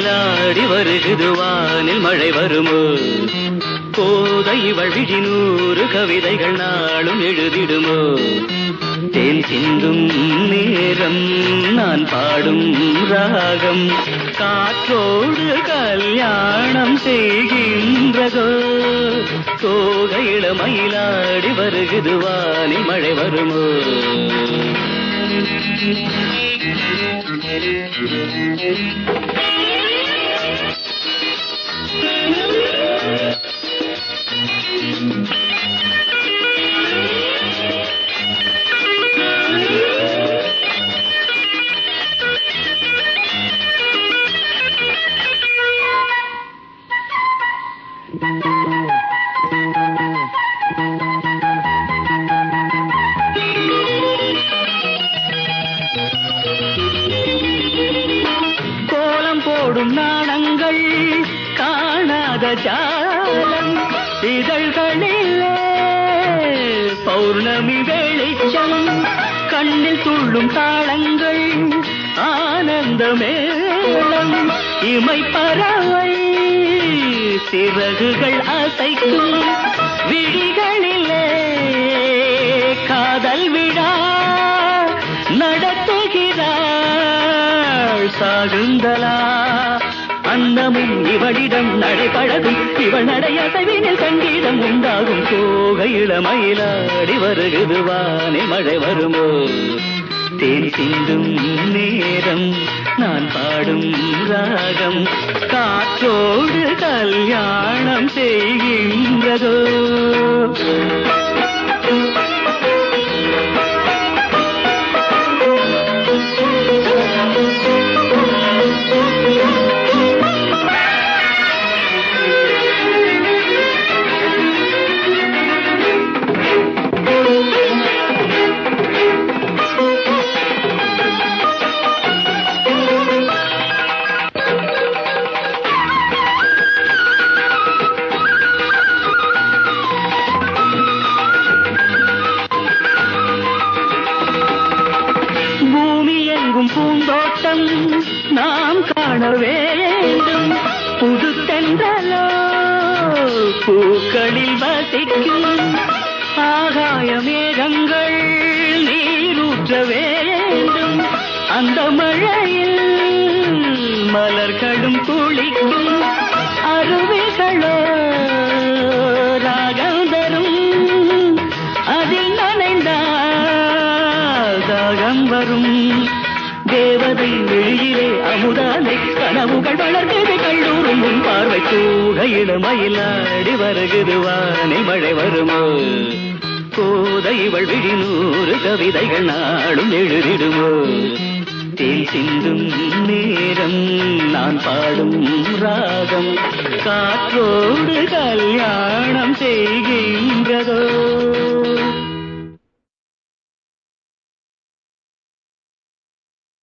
மயிலாடி வருகுது வானில் மழை வருமோ கோதை இவள் விழி நூறு கவிதைகள் நாளும் எழுதிடுமோ தேன் சிந்தும் நேரம் நான் பாடும் ராகம் காற்றோடு கல்யாணம் செய்கின்றதோ கோகையில மயிலாடி வருகுது வானில் மழை வருமோ கோலம் போடும் நாணங்கள் காணாத ஜாலம் இதழ்களிலே பௌர்ணமி வெளிச்சம் கண்ணில் துள்ளும் தாளங்கள் ஆனந்த மேளம் இமை பறவை சிறகுகள் அசைக்கும் விழிகளிலே காதல் விழா நடத்துகிறாள் சாகுந்தலா அன்னமும் இவளிடம் நடைபழகும் இவள் நடையசைவினில் சங்கீதம் உண்டாகும் கோகை இளமயிலாடி வருகுது வானி மழை வருமோ தேன் சிந்தும் நேரம் நான் பாடும் ராகம் காற்றோடு கல்யாணம் செய்கின்றதோ பூமி எங்கும் பூந்தோட்டம் நாம் காண வேண்டும் புது தென்றலோ பூக்களில் வசிக்கும் ஆகாய மேகங்கள் நீரூற்ற வேண்டும் அந்த மழையில் மலர்களும் குளிக்கும் அருவிகளோ ராகம் தரும் அதில் நனைந்தால் தாகம் வரும் தேவதை வெளியிலே அமுதானை கனவுகள் வளர்ந்தது கல்லூரும் உன் பார்வை கூகையில மயிலாடி வருகுது வானில் மழை வருமோ கோதை இவள் விழி நூறு கவிதைகள் நாளும் எழுதிடுமோ தேன் சிந்தும் நேரம் நான் பாடும் ராகம் காற்றோடு கல்யாணம் செய்கின்றதோ